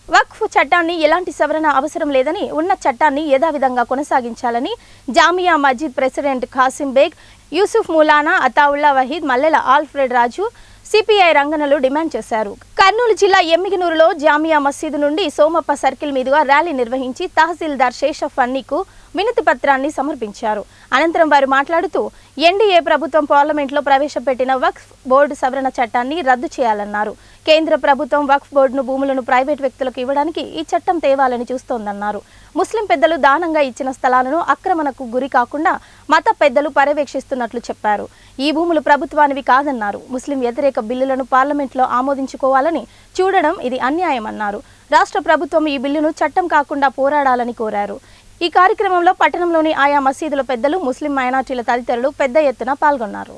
వక్ఫ్ చట్టాన్ని ఎలాంటి సవరణ అవసరం లేదని ఉన్న చట్టాన్ని యథావిధంగా కొనసాగించాలని Jamia Masjid president Khasim Baig Yusuf Maulana Athaullah Waheed Mallela Alfred Raju CPI రంగనలు డిమాండ్ చేశారు కర్నూలు జిల్లా ఎమ్మిగనూరులో జామియా మసీదు నుండి సోమప్ప సర్కిల్ మీదుగా ర్యాలీ నిర్వహించి తహసీల్దార్ శేషఫ్ అన్నీకు వినతి పత్రాన్ని సమర్పించారు అనంతరం వారు మాట్లాడుతూ ఎన్డీఏ ప్రభుత్వం పార్లమెంట్లో ప్రవేశపెట్టిన వక్ఫ్ బోర్డు సవరణ చట్టాన్ని రద్దు చేయాలన్నారు కేంద్ర ప్రభుత్వం వక్ఫ్ బోర్డును భూములను ప్రైవేట్ వ్యక్తులకు ఇవ్వడానికి ఈ చట్టం తేవాలని చూస్తోందన్నారు ముస్లిం పెద్దలు దానంగా ఇచ్చిన స్థలాలను ఆక్రమణకు గురి కాకుండా మత పెద్దలు పర్యవేక్షిస్తున్నట్లు చెప్పారు ఈ భూములు ప్రభుత్వానివి కాదన్నారు ముస్లిం వ్యతిరేక బిల్లులను పార్లమెంట్లో ఆమోదించుకోవాలని చూడడం ఇది అన్యాయమన్నారు రాష్ట్ర ప్రభుత్వం ఈ బిల్లును చట్టం కాకుండా పోరాడాలని కోరారు ఈ కార్యక్రమంలో పట్టణంలోని ఆయా మసీదుల పెద్దలు ముస్లిం మైనార్టీల తదితరులు పెద్ద ఎత్తున పాల్గొన్నారు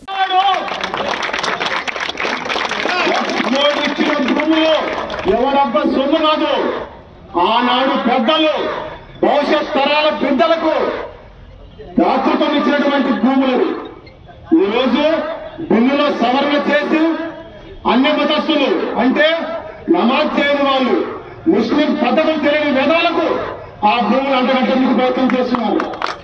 మోడీ ఇచ్చిన భూములు ఎవరబ్బ సొమ్ము కాదు ఆనాడు పెద్దలు భవిష్యత్ తరాల బిడ్డలకు దాతృత్వం ఇచ్చినటువంటి భూములు ఈరోజు బిల్లులో సవరణ చేసి అన్య మతస్థులు అంటే నమాజ్ చేయని వాళ్ళు ముస్లిం పద్ధతులు తెలియని వేదాలకు ఆ భూములు అంతకంటేందుకు ప్రయత్నం చేస్తున్నారు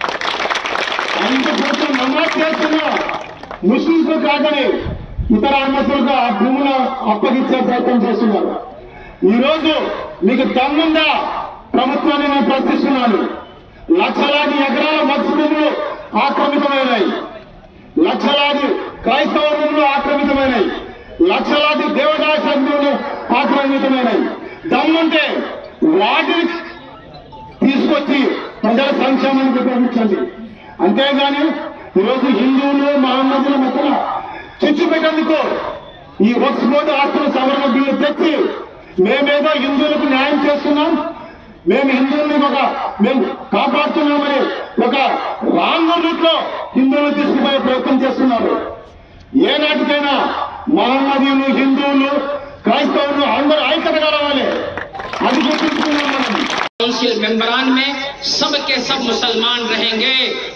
అందుకోసం నమాజ్ చేస్తున్న ముస్లింస్ కాదని ఇతర అమ్మతులకు ఆ భూములు అప్పగించే ప్రయత్నం చేస్తున్నారు ఈ రోజు మీకు దమ్ముందా ప్రభుత్వాన్ని నేను ప్రశ్నిస్తున్నాను లక్షలాది ఎకరాల మత్స్య భూములు ఆక్రమితమైనాయి లక్షలాది క్రైస్తవ భూములు ఆక్రమితమైనాయి లక్షలాది దేవదాయ భూములు ఆక్రమితమైనాయి దమ్ముంటే వాటిని తీసుకొచ్చి ప్రజల సంక్షేమానికి ఉపయోగించండి అంతేగాని ఈరోజు హిందువులు మహమ్మదుల మధ్యన చిచ్చు పెట్టేందుకు ఈ వక్స్ బోర్డు ఆస్తుల సవరణ బిల్లు తెచ్చి మేమేదో హిందువులకు న్యాయం చేస్తున్నాం మేము హిందువుల్ని ఒక మేము కాపాడుతున్నామని ఒక రాంగ్ రూట్ లో హిందువులు తీసుకుపోయే ప్రయత్నం చేస్తున్నారు ఏనాటికైనా మహమ్మదీయులు హిందువులు క్రైస్తవులు అందరూ ఐక్యతగా రావాలి అది గుర్తుంచుకున్నాం మనం काउंसिल मेंबरान में सब के सब मुसलमान रहेंगे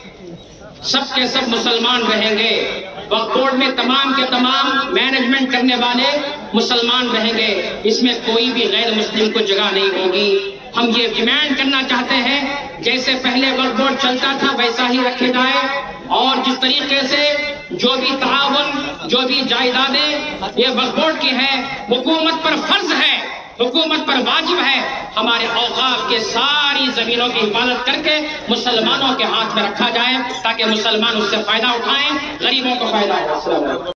सब के सब मुसलमान रहेंगे वक्फ बोर्ड में तमाम के तमाम मैनेजमेंट करने वाले मुसलमान रहेंगे इसमें कोई भी गैर मुस्लिम को जगह नहीं होगी हम ये डिमांड करना चाहते हैं जैसे पहले वक्फ बोर्ड चलता था वैसा ही रखे जाए और जिस तरीके से जो भी तावन जो भी जायदादें ये वक्फ बोर्ड की है हुकूमत पर फर्ज है हुकूमत पर वाजिब है हमारे औकाफ के सारी जमीनों की हिफाजत करके मुसलमानों के हाथ में रखा जाए ताकि मुसलमान उससे फायदा उठाएं गरीबों को फायदा हो